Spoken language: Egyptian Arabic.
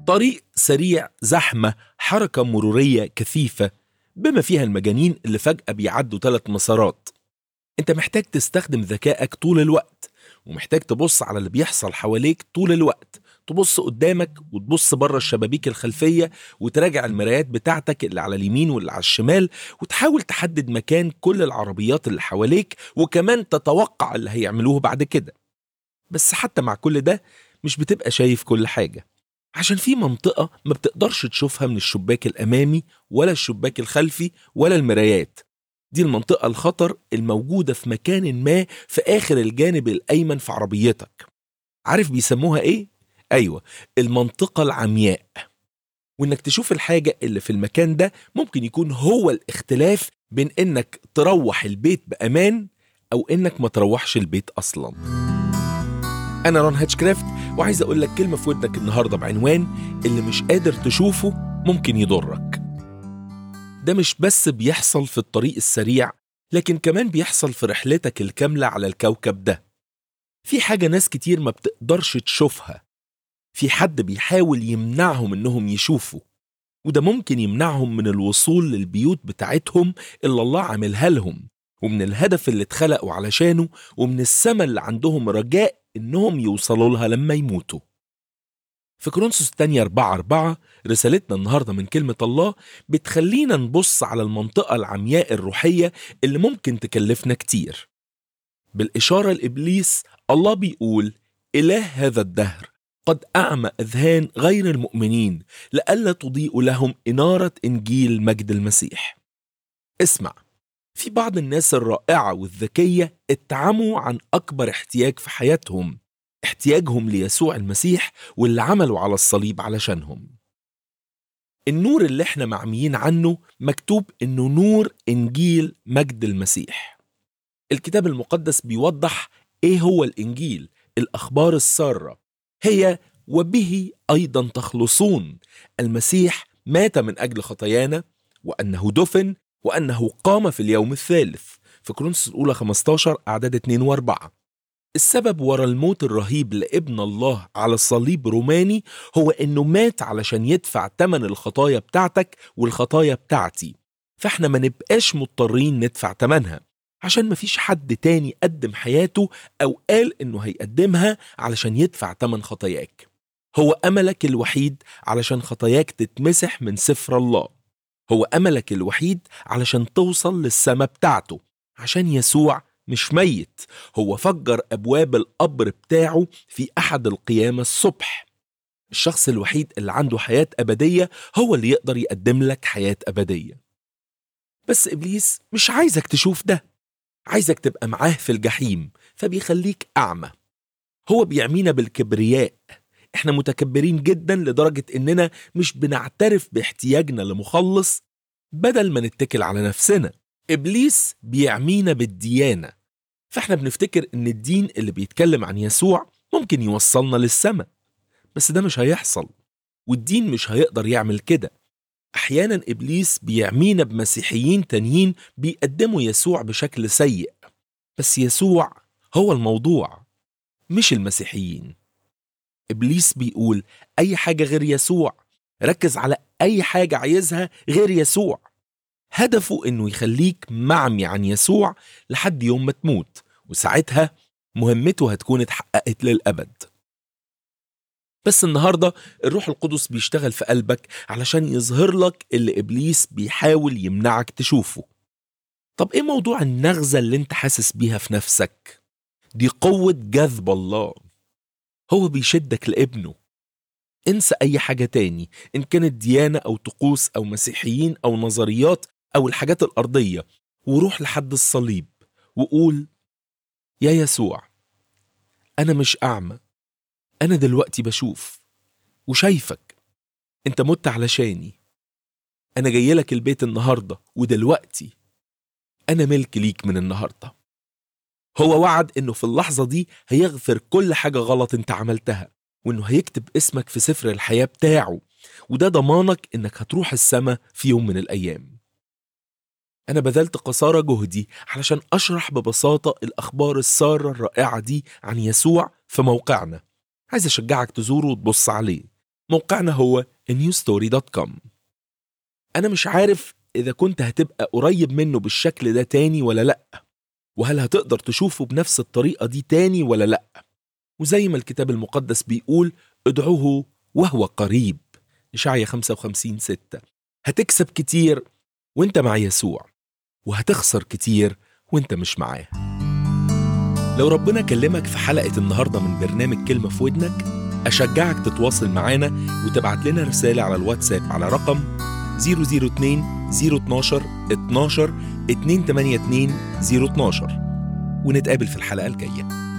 طريق سريع زحمة حركة مرورية كثيفة بما فيها المجانين اللي فجأة بيعدوا ثلاث مسارات انت محتاج تستخدم ذكائك طول الوقت ومحتاج تبص على اللي بيحصل حواليك طول الوقت تبص قدامك وتبص بره الشبابيك الخلفية وتراجع المرايات بتاعتك اللي على اليمين واللي على الشمال وتحاول تحدد مكان كل العربيات اللي حواليك وكمان تتوقع اللي هيعملوه بعد كده بس حتى مع كل ده مش بتبقى شايف كل حاجة عشان في منطقة ما بتقدرش تشوفها من الشباك الأمامي ولا الشباك الخلفي ولا المرايات دي المنطقة الخطر الموجودة في مكان ما في آخر الجانب الأيمن في عربيتك عارف بيسموها إيه؟ أيوة المنطقة العمياء وإنك تشوف الحاجة اللي في المكان ده ممكن يكون هو الاختلاف بين إنك تروح البيت بأمان أو إنك ما تروحش البيت أصلاً أنا رون هاتشكرافت وعايز أقول لك كلمة في ودنك النهاردة بعنوان اللي مش قادر تشوفه ممكن يضرك ده مش بس بيحصل في الطريق السريع لكن كمان بيحصل في رحلتك الكاملة على الكوكب ده في حاجة ناس كتير ما بتقدرش تشوفها في حد بيحاول يمنعهم انهم يشوفوا وده ممكن يمنعهم من الوصول للبيوت بتاعتهم اللي الله عاملها لهم ومن الهدف اللي اتخلقوا علشانه ومن السما اللي عندهم رجاء إنهم يوصلوا لها لما يموتوا في كورنثوس الثانية 4 4 رسالتنا النهاردة من كلمة الله بتخلينا نبص على المنطقة العمياء الروحية اللي ممكن تكلفنا كتير بالإشارة لإبليس الله بيقول إله هذا الدهر قد أعمى أذهان غير المؤمنين لئلا تضيء لهم إنارة إنجيل مجد المسيح اسمع في بعض الناس الرائعة والذكية اتعموا عن أكبر احتياج في حياتهم احتياجهم ليسوع المسيح واللي عملوا على الصليب علشانهم النور اللي احنا معميين عنه مكتوب انه نور انجيل مجد المسيح الكتاب المقدس بيوضح ايه هو الانجيل الاخبار الساره هي وبه ايضا تخلصون المسيح مات من اجل خطايانا وانه دفن وأنه قام في اليوم الثالث في كورنثوس الأولى 15 أعداد 2 و4 السبب ورا الموت الرهيب لابن الله على الصليب روماني هو إنه مات علشان يدفع تمن الخطايا بتاعتك والخطايا بتاعتي فإحنا ما نبقاش مضطرين ندفع تمنها عشان مفيش حد تاني قدم حياته أو قال إنه هيقدمها علشان يدفع تمن خطاياك هو أملك الوحيد علشان خطاياك تتمسح من سفر الله هو أملك الوحيد علشان توصل للسما بتاعته عشان يسوع مش ميت هو فجر أبواب القبر بتاعه في أحد القيامة الصبح الشخص الوحيد اللي عنده حياة أبدية هو اللي يقدر يقدم لك حياة أبدية بس إبليس مش عايزك تشوف ده عايزك تبقى معاه في الجحيم فبيخليك أعمى هو بيعمينا بالكبرياء احنا متكبرين جدا لدرجة اننا مش بنعترف باحتياجنا لمخلص بدل ما نتكل على نفسنا ابليس بيعمينا بالديانة فاحنا بنفتكر ان الدين اللي بيتكلم عن يسوع ممكن يوصلنا للسماء بس ده مش هيحصل والدين مش هيقدر يعمل كده احيانا ابليس بيعمينا بمسيحيين تانيين بيقدموا يسوع بشكل سيء بس يسوع هو الموضوع مش المسيحيين ابليس بيقول اي حاجه غير يسوع ركز على اي حاجه عايزها غير يسوع هدفه انه يخليك معمي عن يسوع لحد يوم ما تموت وساعتها مهمته هتكون اتحققت للابد بس النهارده الروح القدس بيشتغل في قلبك علشان يظهر لك اللي ابليس بيحاول يمنعك تشوفه طب ايه موضوع النغزه اللي انت حاسس بيها في نفسك دي قوه جذب الله هو بيشدك لابنه انسى اي حاجة تاني ان كانت ديانة او طقوس او مسيحيين او نظريات او الحاجات الارضية وروح لحد الصليب وقول يا يسوع انا مش اعمى انا دلوقتي بشوف وشايفك انت مت علشاني انا جاي لك البيت النهاردة ودلوقتي انا ملك ليك من النهارده هو وعد انه في اللحظه دي هيغفر كل حاجه غلط انت عملتها وانه هيكتب اسمك في سفر الحياه بتاعه وده ضمانك انك هتروح السما في يوم من الايام انا بذلت قصارى جهدي علشان اشرح ببساطه الاخبار الساره الرائعه دي عن يسوع في موقعنا عايز اشجعك تزوره وتبص عليه موقعنا هو newstory.com أنا مش عارف إذا كنت هتبقى قريب منه بالشكل ده تاني ولا لأ وهل هتقدر تشوفه بنفس الطريقة دي تاني ولا لأ وزي ما الكتاب المقدس بيقول ادعوه وهو قريب إشعيا 55 6 هتكسب كتير وانت مع يسوع وهتخسر كتير وانت مش معاه لو ربنا كلمك في حلقة النهاردة من برنامج كلمة في ودنك أشجعك تتواصل معانا وتبعت لنا رسالة على الواتساب على رقم 002 012 12 282 012 ونتقابل في الحلقة الجاية